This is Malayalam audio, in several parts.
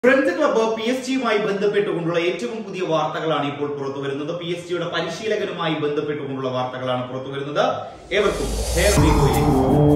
ഫ്രഞ്ച് ക്ലബ്ബ് പി എസ് ജിയുമായി ബന്ധപ്പെട്ടുകൊണ്ടുള്ള ഏറ്റവും പുതിയ വാർത്തകളാണ് ഇപ്പോൾ പുറത്തു വരുന്നത് പി എസ് ജിയുടെ പരിശീലകനുമായി ബന്ധപ്പെട്ടുകൊണ്ടുള്ള വാർത്തകളാണ് പുറത്തു വരുന്നത് ഏവർക്കും ഹെയർ വീഡിയോയിലേക്ക്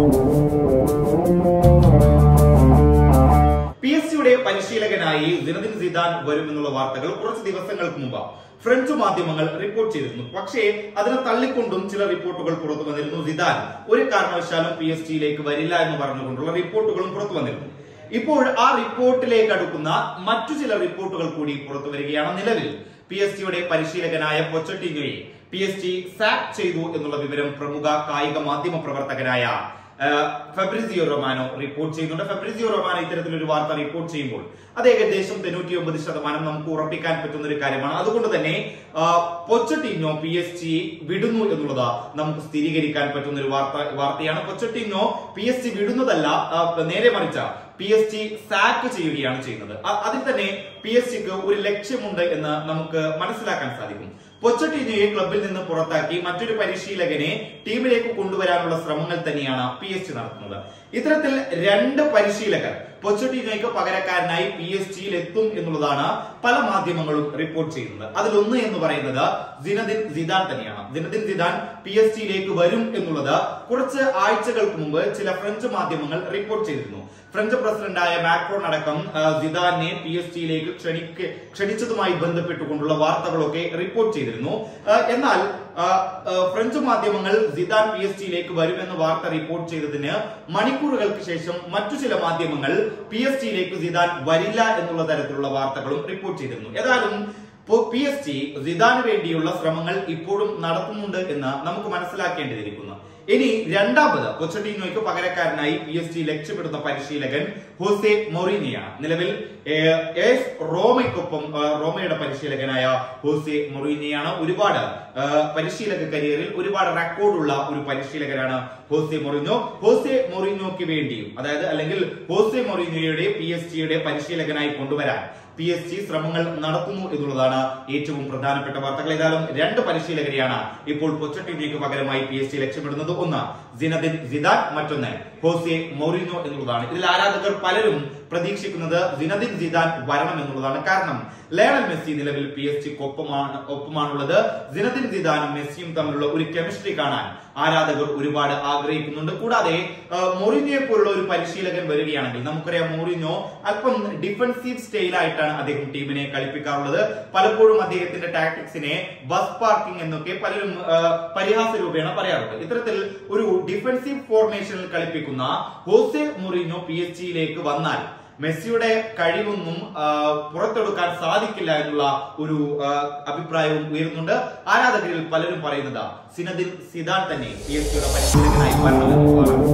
പി എസ് ജിയുടെ പരിശീലകനായി ദിനദിൻ സിദാൻ വരുമെന്നുള്ള വാർത്തകൾ കുറച്ച് ദിവസങ്ങൾക്ക് മുമ്പ് ഫ്രഞ്ച് മാധ്യമങ്ങൾ റിപ്പോർട്ട് ചെയ്തിരുന്നു പക്ഷേ അതിനെ തള്ളിക്കൊണ്ടും ചില റിപ്പോർട്ടുകൾ പുറത്തു വന്നിരുന്നു സിദാൻ ഒരു കാരണവശാലും പി എസ് ജിയിലേക്ക് വരില്ല എന്ന് പറഞ്ഞുകൊണ്ടുള്ള റിപ്പോർട്ടുകളും പുറത്തു വന്നിരുന്നു ഇപ്പോൾ ആ റിപ്പോർട്ടിലേക്ക് അടുക്കുന്ന മറ്റു ചില റിപ്പോർട്ടുകൾ കൂടി പുറത്തു വരികയാണ് നിലവിൽ പി എസ് ജിയുടെ പരിശീലകനായ പൊച്ചട്ടിനോയെ പി എസ് ജി സാക്ക് ചെയ്തു എന്നുള്ള വിവരം പ്രമുഖ കായിക മാധ്യമ പ്രവർത്തകനായ ആ, ഫെബ്രിസിയോ റൊമാനോ റിപ്പോർട്ട് ചെയ്യുന്നുണ്ട് ഫെബ്രിസിയോ റൊമാനോ ഇത്തരത്തിലൊരു വാർത്ത റിപ്പോർട്ട് ചെയ്യുമ്പോൾ അത് ഏകദേശം തൊണ്ണൂറ്റി ഒമ്പത് ശതമാനം നമുക്ക് ഉറപ്പിക്കാൻ പറ്റുന്ന ഒരു കാര്യമാണ് അതുകൊണ്ട് തന്നെ ആ, പൊച്ചട്ടിനോ പി എസ് ജി വിടുന്നു എന്നുള്ളത് നമുക്ക് സ്ഥിരീകരിക്കാൻ പറ്റുന്ന ഒരു വാർത്ത വാർത്തയാണ് പൊച്ചട്ടിനോ പി എസ് ജി വിടുന്നതല്ല ആ, നേരെ മറിച്ച പി എസ് ജി സാക്ക് ചെയ്യുകയാണ് ചെയ്യുന്നത് അ- അതിൽ തന്നെ പി എസ് ജിക്ക് ഒരു ലക്ഷ്യമുണ്ട് എന്ന് നമുക്ക് മനസ്സിലാക്കാൻ സാധിക്കും പൊച്ചട്ടിനോയെ ക്ലബിൽ നിന്ന് പുറത്താക്കി മറ്റൊരു പരിശീലകനെ ടീമിലേക്ക് കൊണ്ടുവരാനുള്ള ശ്രമങ്ങൾ തന്നെയാണ് പി എസ് ജി നടത്തുന്നത് ഇത്തരത്തിൽ രണ്ട് പരിശീലകർ പൊച്ചട്ടിനോയ്ക്ക് പകരക്കാരനായി പി എസ് ജിയിൽ എത്തും എന്നുള്ളതാണ് പല മാധ്യമങ്ങളും റിപ്പോർട്ട് ചെയ്യുന്നത് അതിലൊന്ന് എന്ന് പറയുന്നത് ദിനദിൻ സിദാൻ തന്നെയാണ് ദിനദിൻ സിദാൻ പി എസ് ജിയിലേക്ക് വരും എന്നുള്ളത് കുറച്ച് ആഴ്ചകൾക്ക് മുമ്പ് ചില ഫ്രഞ്ച് മാധ്യമങ്ങൾ റിപ്പോർട്ട് ചെയ്തിരുന്നു ഫ്രഞ്ച് പ്രസിഡന്റായ മാക്രോൺ അടക്കം ആ, സിദാനെ പി എസ് ജിയിലേക്ക് ക്ഷണിക്ക് ക്ഷണിച്ചതുമായി ബന്ധപ്പെട്ടുകൊണ്ടുള്ള വാർത്തകളൊക്കെ റിപ്പോർട്ട് ചെയ്തിരുന്നു ആ, എന്നാൽ ആ, ആ, ഫ്രഞ്ച് മാധ്യമങ്ങൾ സിദാൻ പി എസ് ജിയിലേക്ക് വരുമെന്ന് വാർത്ത റിപ്പോർട്ട് ചെയ്തതിന് മണിക്കൂറുകൾക്ക് ശേഷം മറ്റു ചില മാധ്യമങ്ങൾ പി എസ് ജിയിലേക്ക് സിദാൻ വരില്ല എന്നുള്ള തരത്തിലുള്ള വാർത്തകളും റിപ്പോർട്ട് ചെയ്തിരുന്നു ഏതായാലും പി എസ് ജി സിദാന് വേണ്ടിയുള്ള ശ്രമങ്ങൾ ഇപ്പോഴും നടത്തുന്നുണ്ട് എന്ന് നമുക്ക് മനസ്സിലാക്കേണ്ടിയിരിക്കുന്നു ഇനി രണ്ടാമത് പൊച്ചട്ടീനോയ്ക്ക് പകരക്കാരനായി പി എസ് ജി ലക്ഷ്യപ്പെടുന്ന പരിശീലകൻ ഹോസെ മൊറീനിയാണ് നിലവിൽ ഏഹ്, എസ് റോമയ്ക്കൊപ്പം ഏഹ്, റോമയുടെ പരിശീലകനായ ഹോസെ മൊറീനിയാണ് ഒരുപാട് ഏഹ്, പരിശീലക കരിയറിൽ ഒരുപാട് റെക്കോർഡുള്ള ഒരു പരിശീലകനാണ് ഹോസെ മൊറിഞ്ഞോ ഹോസെ മൊറിഞ്ഞോയ്ക്ക് വേണ്ടിയും അതായത് അല്ലെങ്കിൽ ഹോസെ മൊറിഞ്ഞോയുടെ പി എസ് ജിയുടെ പരിശീലകനായി കൊണ്ടുവരാൻ പി എസ് ജി ശ്രമങ്ങൾ നടത്തുന്നു എന്നുള്ളതാണ് ഏറ്റവും പ്രധാനപ്പെട്ട വാർത്തകൾ ഏതായാലും രണ്ട് പരിശീലകരെയാണ് ഇപ്പോൾ പൊച്ചട്ടിനോയ്ക്ക് പകരമായി പി എസ് ജി ലക്ഷ്യമിടുന്നത് ഒന്ന് സിനദിൻ സിദാൻ മറ്റൊന്ന് ഹോസെ മൊറിഞ്ഞോ എന്നുള്ളതാണ് ഇതിൽ ആരാധകർ പലരും പ്രതീക്ഷിക്കുന്നത് സിനദിൻ സിദാൻ വരണം എന്നുള്ളതാണ് കാരണം ലയണൽ മെസ്സി നിലവിൽ പി എസ് ജിക്ക് ഒപ്പമാണ് ഒപ്പമാണുള്ളത് സിനദിൻ സിദാനും മെസ്സിയും തമ്മിലുള്ള ഒരു കെമിസ്ട്രി കാണാൻ ആരാധകർ ഒരുപാട് ആഗ്രഹിക്കുന്നുണ്ട് കൂടാതെ ആ, മൊറിഞ്ഞോയെ പോലുള്ള ഒരു പരിശീലകൻ വരികയാണെങ്കിൽ നമുക്കറിയാം മൊറിഞ്ഞോ അല്പം ഡിഫൻസീവ് സ്റ്റൈലായിട്ടാണ് അദ്ദേഹം ടീമിനെ കളിപ്പിക്കാറുള്ളത് പലപ്പോഴും അദ്ദേഹത്തിന്റെ ടാക്ടിക്സിനെ ബസ് പാർക്കിംഗ് എന്നൊക്കെ പലരും ആ, പരിഹാസ രൂപേണ പറയാറുണ്ട് ഇത്തരത്തിൽ ഒരു ഡിഫൻസീവ് ഫോർമേഷനിൽ കളിപ്പിക്കുന്ന ഹോസെ മൊറിഞ്ഞോ പി എസ് ജിയിലേക്ക് വന്നാൽ മെസ്സിയുടെ കഴിവൊന്നും ആ, പുറത്തെടുക്കാൻ സാധിക്കില്ല എന്നുള്ള ഒരു ആ, അഭിപ്രായവും ഉയരുന്നുണ്ട് ആരാധകരിൽ പലരും പറയുന്നത് സിനദിൻ സിദാൻ തന്നെ പി എസ് ജിയുടെ പരിശീലകനായി വരണമെന്നുള്ളതാണ്